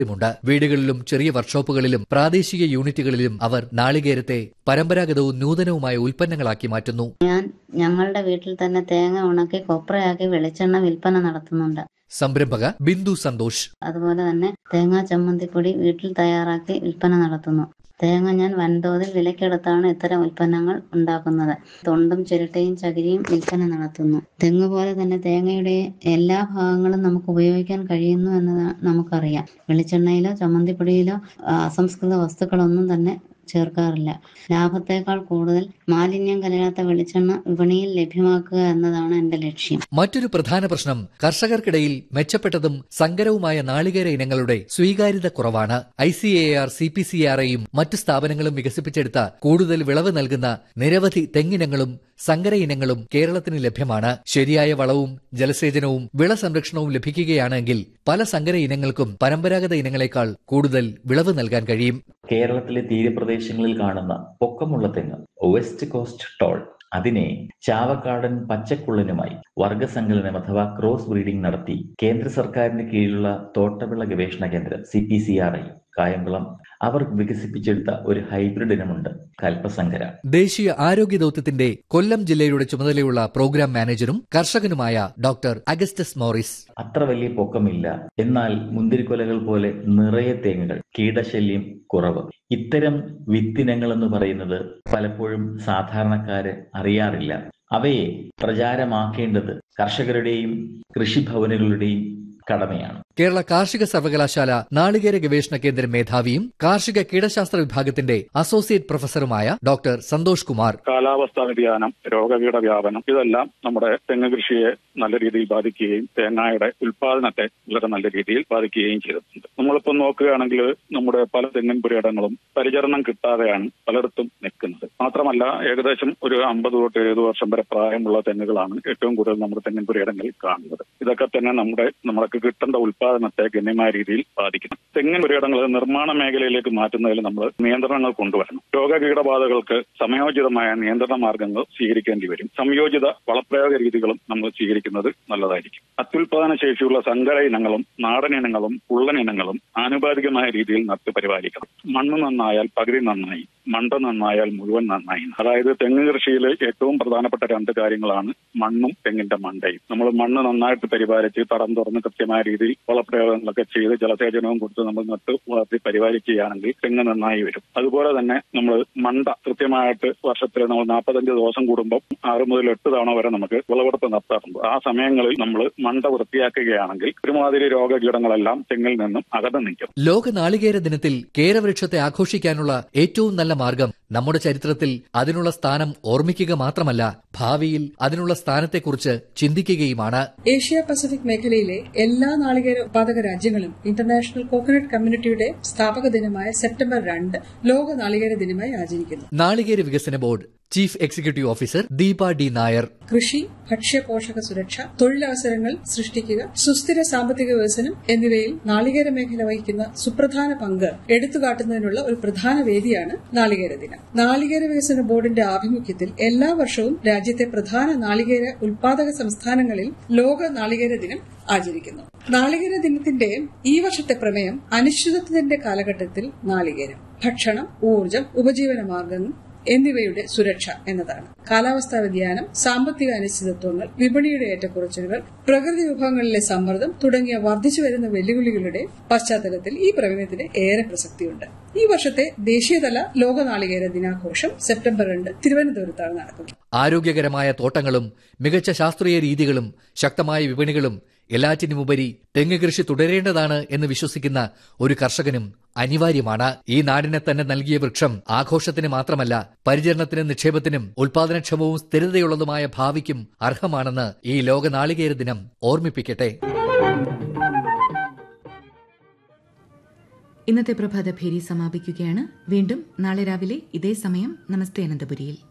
ുമുണ്ട് വീടുകളിലും ചെറിയ വർക്ക്ഷോപ്പുകളിലും പ്രാദേശിക യൂണിറ്റുകളിലും അവർ നാളികേരത്തെ പരമ്പരാഗതവും നൂതനവുമായ ഉൽപ്പന്നങ്ങളാക്കി മാറ്റുന്നു ഞാൻ ഞങ്ങളുടെ വീട്ടിൽ തന്നെ തേങ്ങ ഉണക്കി കൊപ്രയാക്കി വെളിച്ചെണ്ണ വിൽപ്പന നടത്തുന്നുണ്ട് സംരംഭക ബിന്ദു സന്തോഷ് അതുപോലെ തന്നെ തേങ്ങാ ചമ്മന്തിപ്പൊടി വീട്ടിൽ തയ്യാറാക്കി വിൽപ്പന നടത്തുന്നു തേങ്ങ ഞാൻ വൻതോതിൽ വിലക്കെടുത്താണ് ഇത്തരം ഉൽപ്പന്നങ്ങൾ ഉണ്ടാക്കുന്നത് തൊണ്ടും ചിരട്ടയും ചകിരിയും വിൽപ്പന നടത്തുന്നു തെങ്ങ് പോലെ തന്നെ തേങ്ങയുടെ എല്ലാ ഭാഗങ്ങളും നമുക്ക് ഉപയോഗിക്കാൻ കഴിയുന്നു എന്ന് നമുക്കറിയാം വെളിച്ചെണ്ണയിലോ ചമ്മന്തിപ്പൊടിയിലോ ആ, അസംസ്കൃത വസ്തുക്കളൊന്നും തന്നെ ചേർക്കാറില്ല ലാഭത്തേക്കാൾ കൂടുതൽ മാലിന്യം കലരാത്ത വെളിച്ചെണ്ണ വിപണിയിൽ ലഭ്യമാക്കുക എന്നതാണ് എന്റെ ലക്ഷ്യം മറ്റൊരു പ്രധാന പ്രശ്നം കർഷകർക്കിടയിൽ മെച്ചപ്പെട്ടതും സങ്കരവുമായ നാളികേര ഇനങ്ങളുടെ സ്വീകാര്യത കുറവാണ് I C A R C P C R ഐയും മറ്റു സ്ഥാപനങ്ങളും വികസിപ്പിച്ചെടുത്ത കൂടുതൽ വിളവ് നൽകുന്ന നിരവധി തെങ്ങിനങ്ങളും സങ്കര ഇനങ്ങളും കേരളത്തിന് ലഭ്യമാണ് ശരിയായ വളവും ജലസേചനവും വിള സംരക്ഷണവും ലഭിക്കുകയാണെങ്കിൽ പല സങ്കര ഇനങ്ങൾക്കും പരമ്പരാഗത ഇനങ്ങളെക്കാൾ കൂടുതൽ വിളവ് നൽകാൻ കഴിയും കേരളത്തിലെ തീരപ്രദേശങ്ങളിൽ കാണുന്ന പൊക്കമുള്ള തെങ്ങ് വെസ്റ്റ് കോസ്റ്റ് ടോൾ അതിനെ ചാവക്കാടൻ പച്ചക്കുള്ളനുമായി വർഗസങ്കലനം അഥവാ ക്രോസ് ബ്രീഡിംഗ് നടത്തി കേന്ദ്ര സർക്കാരിന് കീഴിലുള്ള തോട്ടവിള ഗവേഷണ കേന്ദ്രം C P C R I Kayamkulam അവർ വികസിപ്പിച്ചെടുത്ത ഒരു ഹൈബ്രിഡ് ഇനമുണ്ട് കൽപ്പസങ്കര ദേശീയ ആരോഗ്യ ദൌത്യത്തിന്റെ കൊല്ലം ജില്ലയുടെ ചുമതലയുള്ള പ്രോഗ്രാം മാനേജരും കർഷകനുമായ ഡോക്ടർ അഗസ്റ്റസ് മോറിസ് അത്ര വലിയ പൊക്കമില്ല എന്നാൽ മുന്തിരിക്കൊലകൾ പോലെ നിറയെ തേങ്ങകൾ കീടശല്യം കുറവ് ഇത്തരം വിത്തിനങ്ങൾ എന്ന് പറയുന്നത് പലപ്പോഴും സാധാരണക്കാര് അറിയാറില്ല അവയെ പ്രചാരമാക്കേണ്ടത് കർഷകരുടെയും കൃഷിഭവനുകളുടെയും കടമയാണ് കേരള കാർഷിക സർവകലാശാല നാളികേര ഗവേഷണ കേന്ദ്ര മേധാവിയും കാർഷിക കീടശാസ്ത്ര വിഭാഗത്തിന്റെ അസോസിയേറ്റ് പ്രൊഫസറുമായ ഡോക്ടർ സന്തോഷ് കുമാർ കാലാവസ്ഥാ വ്യതിയാനം രോഗകീട വ്യാപനം ഇതെല്ലാം നമ്മുടെ തെങ്ങ് കൃഷിയെ നല്ല രീതിയിൽ ബാധിക്കുകയും തേങ്ങയുടെ ഉൽപാദനത്തെ വളരെ നല്ല രീതിയിൽ ബാധിക്കുകയും ചെയ്തിട്ടുണ്ട് നമ്മളിപ്പോൾ നോക്കുകയാണെങ്കിൽ നമ്മുടെ പല തെങ്ങിൻ പുരയിടങ്ങളും പരിചരണം കിട്ടാതെയാണ് പലയിടത്തും നിൽക്കുന്നത് മാത്രമല്ല ഏകദേശം ഒരു അമ്പത് തൊട്ട് എഴുപത് വർഷം വരെ പ്രായമുള്ള തെങ്ങുകളാണ് ഏറ്റവും കൂടുതൽ നമ്മുടെ തെങ്ങിൻ പുരയിടങ്ങളിൽ കാണുന്നത് ഇതൊക്കെ തന്നെ നമ്മുടെ നമ്മൾക്ക് കിട്ടേണ്ട ഉൽപാദനത്തെ ഗണ്യമായ രീതിയിൽ ബാധിക്കുന്നു തെങ്ങിൻ പുരയിടങ്ങൾ നിർമ്മാണ മേഖലയിലേക്ക് മാറ്റുന്നതിൽ നമ്മൾ നിയന്ത്രണങ്ങൾ കൊണ്ടുവരണം രോഗകീടബാധകൾക്ക് സമയോചിതമായ നിയന്ത്രണ മാർഗങ്ങൾ സ്വീകരിക്കേണ്ടി വരും സംയോജിത വളപ്രയോഗ രീതികളും നമ്മൾ സ്വീകരിക്കുന്നത് നല്ലതായിരിക്കും അത്യുൽപാദന ശേഷിയുള്ള സങ്കര ഇനങ്ങളും നാടൻ ഇനങ്ങളും ഉള്ളൻ ഇനങ്ങളും ആനുപാതികമായ രീതിയിൽ നട്ട് പരിപാലിക്കണം മണ്ണ് നന്നായാൽ പകുതി നന്നായി മണ്ട നന്നായാൽ മുഴുവൻ നന്നായി അതായത് തെങ്ങ് കൃഷിയിൽ ഏറ്റവും പ്രധാനപ്പെട്ട രണ്ട് കാര്യങ്ങളാണ് മണ്ണും തെങ്ങിന്റെ മണ്ടയും നമ്മൾ മണ്ണ് നന്നായിട്ട് പരിപാലിച്ച് തടം തുറന്ന് കൃത്യമായ രീതിയിൽ വളപ്രയോഗങ്ങളൊക്കെ ചെയ്ത് ജലസേചനവും കൊടുത്ത് നമ്മൾ നട്ട് വളർത്തി പരിപാലിക്കുകയാണെങ്കിൽ തെങ്ങ് നന്നായി വരും അതുപോലെ തന്നെ നമ്മൾ മണ്ട കൃത്യമായിട്ട് വർഷത്തിൽ നമ്മൾ നാൽപ്പത്തഞ്ച് ദിവസം കൂടുമ്പോൾ ആറ് മുതൽ എട്ട് തവണ വരെ നമുക്ക് വിളവെടുപ്പ് നടത്താറുണ്ട് ആ സമയങ്ങളിൽ നമ്മൾ മണ്ട വൃത്തിയാക്കുകയാണെങ്കിൽ ഒരുമാതിരി രോഗകീടങ്ങളെല്ലാം തെങ്ങിൽ നിന്നും അകന്നു നിൽക്കും ലോക നാളികേര ദിനത്തിൽ കേരവൃക്ഷത്തെ ആഘോഷിക്കാനുള്ള ഏറ്റവും നല്ല മാർഗം നമ്മുടെ ചരിത്രത്തിൽ അതിനുള്ള സ്ഥാനം ഓർമ്മിക്കുക മാത്രമല്ല ഭാവിയിൽ അതിനുള്ള സ്ഥാനത്തെക്കുറിച്ച് ചിന്തിക്കുകയുമാണ് ഏഷ്യ പസഫിക് മേഖലയിലെ എല്ലാ നാളികേര ഉത്പാദക രാജ്യങ്ങളും ഇന്റർനാഷണൽ കോക്കനട്ട് കമ്മ്യൂണിറ്റിയുടെ സ്ഥാപക ദിനമായ സെപ്റ്റംബർ രണ്ട് ലോക നാളികേര ദിനമായി ആചരിക്കുന്നു നാളികേര വികസന board chief executive officer Deepa D Nair കൃഷി ഭക്ഷ്യ പോഷക സുരക്ഷ തൊഴിലവസരങ്ങൾ സൃഷ്ടിക്കുക സുസ്ഥിര സാമ്പത്തിക വികസനം എന്നിവയിൽ നാളികേര മേഖല വഹിക്കുന്ന സുപ്രധാന പങ്ക് എടുത്തുകാട്ടുന്നതിനുള്ള ഒരു പ്രധാന വേദിയാണ് നാളികേര ദിനം നാളികേര വികസന ബോർഡിന്റെ ആഭിമുഖ്യത്തിൽ എല്ലാ വർഷവും രാജ്യത്തെ പ്രധാന നാളികേര ഉൽപാദക സംസ്ഥാനങ്ങളിൽ ലോക നാളികേര ദിനം ആചരിക്കുന്നു നാളികേര ദിനത്തിന്റെ ഈ വർഷത്തെ പ്രമേയം അനിശ്ചിതത്വത്തിന്റെ കാലഘട്ടത്തിൽ നാളികേരം ഭക്ഷണം ഊർജം ഉപജീവന മാർഗങ്ങൾ എന്നിവയുടെ സുരക്ഷ എന്നതാണ് കാലാവസ്ഥാ വ്യതിയാനം സാമ്പത്തിക അനിശ്ചിതത്വങ്ങൾ വിപണിയുടെ ഏറ്റക്കുറച്ചിലുകൾ പ്രകൃതി വിഭവങ്ങളിലെ സമ്മർദ്ദം തുടങ്ങിയ വർദ്ധിച്ചുവരുന്ന വെല്ലുവിളികളുടെ പശ്ചാത്തലത്തിൽ ഈ പ്രമേയത്തിന് ഏറെ പ്രസക്തിയുണ്ട് ഈ വർഷത്തെ ദേശീയതല ലോക നാളികേര ദിനാഘോഷം സെപ്റ്റംബർ രണ്ട് തിരുവനന്തപുരത്താണ് നടക്കുന്നത് ആരോഗ്യകരമായ തോട്ടങ്ങളും മികച്ച ശാസ്ത്രീയ രീതികളും ശക്തമായ വിപണികളും എല്ലാറ്റിനുമുപരി തെങ്ങ് കൃഷി തുടരേണ്ടതാണ് എന്ന് വിശ്വസിക്കുന്ന ഒരു കർഷകനും അനിവാര്യമാണ് ഈ നാടിനെ തന്നെ നൽകിയ വൃക്ഷം ആഘോഷത്തിന് മാത്രമല്ല പരിചരണത്തിനും നിക്ഷേപത്തിനും ഉൽപാദനക്ഷമവും സ്ഥിരതയുള്ളതുമായ ഭാവിക്കും അർഹമാണെന്ന് ഈ ലോക നാളികേര ദിനം ഓർമ്മിപ്പിക്കട്ടെ ഇന്നത്തെ പ്രഭാത ഭേരി സമാപിക്കുകയാണ് വീണ്ടും നാളെ രാവിലെ ഇതേ സമയം നമസ്തേ അനന്തപുരിയിൽ